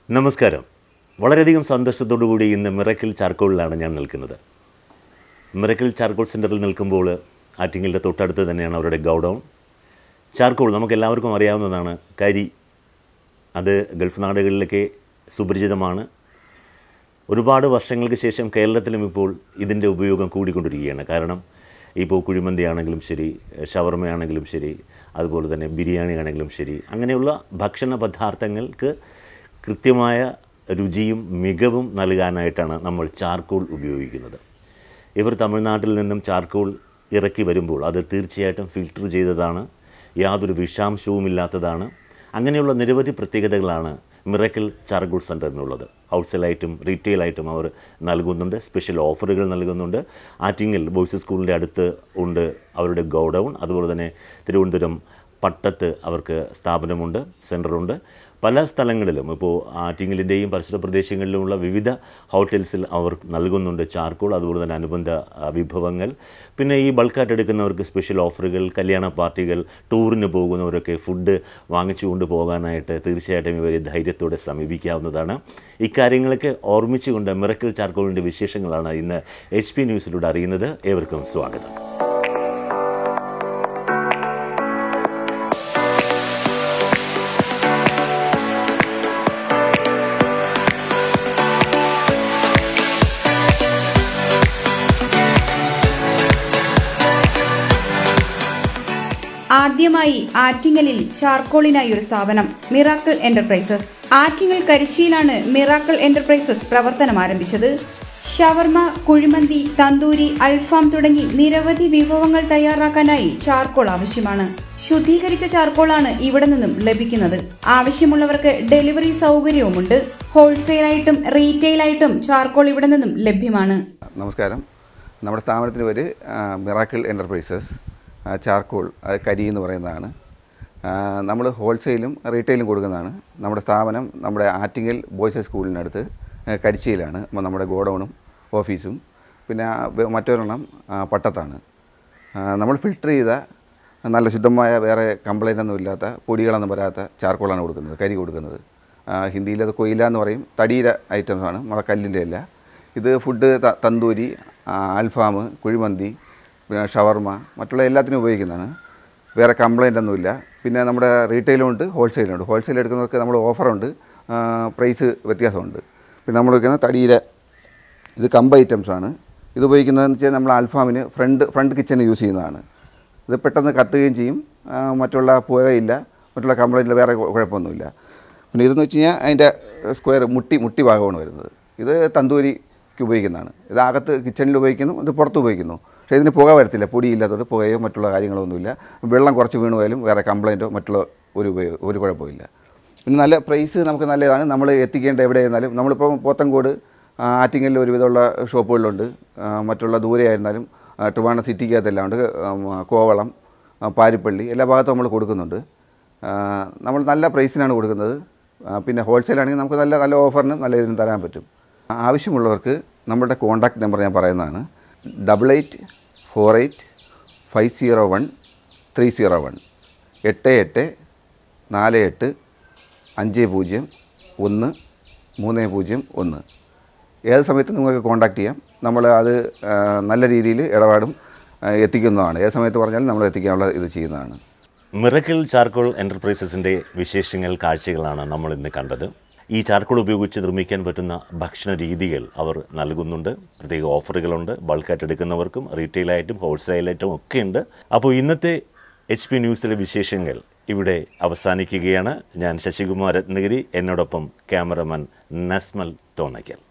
നമസ്കാരം വളരെയധികം സന്തോഷത്തോടു കൂടി ഇന്ന് മിറക്കിൾ ചാർക്കോളിലാണ് ഞാൻ നിൽക്കുന്നത് മിറക്കിൾ ചാർക്കോൾ സെൻറ്ററിൽ നിൽക്കുമ്പോൾ ആറ്റിങ്ങലിൻ്റെ തൊട്ടടുത്ത് തന്നെയാണ് അവരുടെ ഗൗഡൗൺ ചാർക്കോൾ നമുക്ക് എല്ലാവർക്കും അറിയാവുന്നതാണ് കരി അത് ഗൾഫ് നാടുകളിലൊക്കെ സുപരിചിതമാണ് ഒരുപാട് വർഷങ്ങൾക്ക് ശേഷം കേരളത്തിലും ഇപ്പോൾ ഇതിൻ്റെ ഉപയോഗം കൂടിക്കൊണ്ടിരിക്കുകയാണ് കാരണം ഇപ്പോൾ കുഴിമന്തി ആണെങ്കിലും ശരി ഷവർമയാണെങ്കിലും ശരി അതുപോലെ തന്നെ ബിരിയാണി ആണെങ്കിലും ശരി അങ്ങനെയുള്ള ഭക്ഷണ പദാർത്ഥങ്ങൾക്ക് കൃത്യമായ രുചിയും മികവും നൽകാനായിട്ടാണ് നമ്മൾ ചാർക്കോൾ ഉപയോഗിക്കുന്നത് ഇവർ തമിഴ്നാട്ടിൽ നിന്നും ചാർക്കോൾ ഇറക്കി വരുമ്പോൾ അത് തീർച്ചയായിട്ടും ഫിൽട്ടർ ചെയ്തതാണ് യാതൊരു വിഷാംശവും ഇല്ലാത്തതാണ് അങ്ങനെയുള്ള നിരവധി പ്രത്യേകതകളാണ് മിറക്കിൾ ചാർക്കോൾ സെൻറ്ററിനുള്ളത് ഹൗൾസെയിലായിട്ടും റീറ്റെയിലായിട്ടും അവർ നൽകുന്നുണ്ട് സ്പെഷ്യൽ ഓഫറുകൾ നൽകുന്നുണ്ട് ആറ്റിങ്ങൽ ബോയ്സ് സ്കൂളിൻ്റെ അടുത്ത് ഉണ്ട് അവരുടെ ഗോഡൗൺ അതുപോലെ തന്നെ തിരുവനന്തപുരം പട്ടത്ത് അവർക്ക് സ്ഥാപനമുണ്ട് സെൻറ്ററുണ്ട് പല സ്ഥലങ്ങളിലും ഇപ്പോൾ ആറ്റിങ്ങലിൻ്റെയും പരിസര പ്രദേശങ്ങളിലുമുള്ള വിവിധ ഹോട്ടൽസിൽ അവർ നൽകുന്നുണ്ട് ചാർക്കോൾ അതുപോലെ തന്നെ അനുബന്ധ ആ, വിഭവങ്ങൾ പിന്നെ ഈ ബൾക്കായിട്ട് എടുക്കുന്നവർക്ക് സ്പെഷ്യൽ ഓഫറുകൾ കല്യാണ പാർട്ടികൾ ടൂറിന് പോകുന്നവരൊക്കെ ഫുഡ് വാങ്ങിച്ചു കൊണ്ട് പോകാനായിട്ട് തീർച്ചയായിട്ടും ഇവരെ ധൈര്യത്തോടെ സമീപിക്കാവുന്നതാണ് ഇക്കാര്യങ്ങളൊക്കെ ഓർമ്മിച്ചുകൊണ്ട് മിറക്കിൾ ചാർക്കോളിൻ്റെ വിശേഷങ്ങളാണ് ഇന്ന് എച്ച് പി ന്യൂസിലൂടെ അറിയുന്നത് ഏവർക്കും സ്വാഗതം ആദ്യമായി ആറ്റിങ്ങലിൽ ചാർക്കോളിനായി ഒരു സ്ഥാപനം മിറാക്കിൾ എന്റർപ്രൈസസ് ആറ്റിങ്ങൽ കരിച്ചിയിലാണ് മിറാക്കിൾ എന്റർപ്രൈസസ് പ്രവർത്തനം ആരംഭിച്ചത് ഷവർമ കുഴിമന്തി തന്തൂരി അൽഫാം തുടങ്ങി നിരവധി വിഭവങ്ങൾ തയ്യാറാക്കാനായി ചാർക്കോൾ ആവശ്യമാണ് ശുദ്ധീകരിച്ച ചാർക്കോളാണ് ഇവിടെ നിന്നും ലഭിക്കുന്നത് ആവശ്യമുള്ളവർക്ക് ഡെലിവറി സൗകര്യവുമുണ്ട് ഹോൾസെയിലായിട്ടും റീറ്റെയിലായിട്ടും ചാർക്കോൾ ഇവിടെ നിന്നും ലഭ്യമാണ് നമസ്കാരം നമ്മുടെ സ്ഥാപനത്തിന് പേര് മിറാക്കിൾ എൻ്റർപ്രൈസസ് ആ, ചാർക്കോൾ അത് കരി എന്ന് പറയുന്നതാണ് നമ്മൾ ഹോൾസെയിലും റീറ്റെയിലും കൊടുക്കുന്നതാണ് നമ്മുടെ സ്ഥാപനം നമ്മുടെ ആറ്റിങ്ങൽ ബോയ്സ് സ്കൂളിനടുത്ത് ആ, കരിച്ചിയിലാണ് അപ്പോൾ നമ്മുടെ ഗോഡൗണും ഓഫീസും പിന്നെ ആ, വെ- മറ്റൊരെണ്ണം ആ, പട്ടത്താണ് ആ, നമ്മൾ ഫിൽട്ടർ ചെയ്ത നല്ല ശുദ്ധമായ വേറെ കംപ്ലൈൻ്റ് ഒന്നും ഇല്ലാത്ത പൊടികളൊന്നും വരാത്ത ചാർക്കോളാണ് കൊടുക്കുന്നത് കരി കൊടുക്കുന്നത് ആ, ഹിന്ദിയിൽ അത് കൊയില എന്ന് പറയും തടിയുടെ ഐറ്റംസാണ് നമ്മുടെ കല്ലിൻ്റെ അല്ല ഇത് ഫുഡ് ത- തന്തൂരി ആ, അൽഫാം കുഴിമന്തി പിന്നെ ഷവർമ മറ്റുള്ള എല്ലാത്തിനും ഉപയോഗിക്കുന്നതാണ് വേറെ കംപ്ലൈൻ്റ് ഒന്നുമില്ല പിന്നെ നമ്മുടെ റീറ്റെയിലും ഉണ്ട് ഹോൾസെയിലും ഉണ്ട് ഹോൾസെയിൽ എടുക്കുന്നവർക്ക് നമ്മൾ ഓഫറുണ്ട് പ്രൈസ് വ്യത്യാസമുണ്ട് പിന്നെ നമ്മൾ വയ്ക്കുന്ന തടിയിലെ ഇത് കമ്പ് ഐറ്റംസ് ആണ് ഇത് ഉപയോഗിക്കുന്നതെന്ന് വെച്ചാൽ നമ്മൾ അൽഫാമിന് ഫ്രണ്ട് ഫ്രണ്ട് കിച്ചൺ യൂസ് ചെയ്യുന്നതാണ് ഇത് പെട്ടെന്ന് കത്തുകയും ചെയ്യും ആ, മറ്റുള്ള പുകയില്ല മറ്റുള്ള കംപ്ലൈൻറ്റിൽ വേറെ കു- കുഴപ്പമൊന്നുമില്ല പിന്നെ ഇതെന്ന് വെച്ച് കഴിഞ്ഞാൽ അതിൻ്റെ സ്ക്വയർ മുട്ടി മുട്ടി ഭാഗമാണ് വരുന്നത് ഇത് തന്തൂരിക്ക് ഉപയോഗിക്കുന്നതാണ് ഇത് അകത്ത് കിച്ചണിൽ ഉപയോഗിക്കുന്നു ഇത് പുറത്ത് ഉപയോഗിക്കുന്നു പക്ഷേ ഇതിന് പുക വരത്തില്ല പൊടിയില്ലാത്തതുകൊണ്ട് പുകയോ മറ്റുള്ള കാര്യങ്ങളൊന്നുമില്ല വെള്ളം കുറച്ച് വീണ് പോയാലും വേറെ കംപ്ലൈൻറ്റോ മറ്റുള്ള ഒരു ഉപയോഗ ഒരു കുഴപ്പമില്ല പിന്നെ നല്ല പ്രൈസ് നമുക്ക് നല്ലതാണ് നമ്മൾ എത്തിക്കേണ്ട എവിടെ ആയിരുന്നാലും നമ്മളിപ്പോൾ പോത്തങ്കോട് ആ, ആറ്റിങ്ങലിൽ ഒരുവിധമുള്ള ഷോപ്പുകളുണ്ട് ആ, മറ്റുള്ള ദൂരെ ആയിരുന്നാലും ആ, ട്രിവാൻഡ്രം സിറ്റിക്കകത്തെല്ലാം ഉണ്ട് ആ, കോവളം ആ, പാരിപ്പള്ളി എല്ലാ ഭാഗത്തും നമ്മൾ കൊടുക്കുന്നുണ്ട് ആ, നമ്മൾ നല്ല പ്രൈസിനാണ് കൊടുക്കുന്നത് ആ, പിന്നെ ഹോൾസെയിൽ ആണെങ്കിൽ നമുക്ക് നല്ല നല്ല ഓഫറിന് നല്ല ഇതിന് തരാൻ പറ്റും ആവശ്യമുള്ളവർക്ക് നമ്മുടെ കോൺടാക്റ്റ് നമ്പർ ഞാൻ പറയുന്നതാണ് double eight four eight five zero one three zero one എട്ട് എട്ട് നാല് എട്ട് അഞ്ച് പൂജ്യം ഒന്ന് മൂന്ന് പൂജ്യം ഒന്ന് ഏത് സമയത്തും നിങ്ങൾക്ക് കോൺടാക്റ്റ് ചെയ്യാം നമ്മൾ അത് ആ, നല്ല രീതിയിൽ ഇടപാടും ആ, എത്തിക്കുന്നതാണ് ഏത് സമയത്ത് പറഞ്ഞാലും നമ്മൾ എത്തിക്കാനുള്ള ഇത് ചെയ്യുന്നതാണ് മിറക്കിൾ ചാർക്കോൾ എൻ്റർപ്രൈസസിൻ്റെ വിശേഷങ്ങൾ കാഴ്ചകളാണ് നമ്മൾ ഇന്ന് കണ്ടത് ഈ ചാർക്കോൾ ഉപയോഗിച്ച് നിർമ്മിക്കാൻ പറ്റുന്ന ഭക്ഷണ രീതികൾ അവർ നൽകുന്നുണ്ട് പ്രത്യേക ഓഫറുകളുണ്ട് ബൾക്കായിട്ട് എടുക്കുന്നവർക്കും റീറ്റെയിലായിട്ടും ഹോൾസെയിലായിട്ടും ഒക്കെ ഉണ്ട് അപ്പോൾ ഇന്നത്തെ എച്ച് പി ന്യൂസിലെ വിശേഷങ്ങൾ ഇവിടെ അവസാനിക്കുകയാണ് ഞാൻ ശശികുമാർ രത്നഗിരി എന്നോടൊപ്പം ക്യാമറമാൻ നസ്മൽ തോന്നയ്ക്കൽ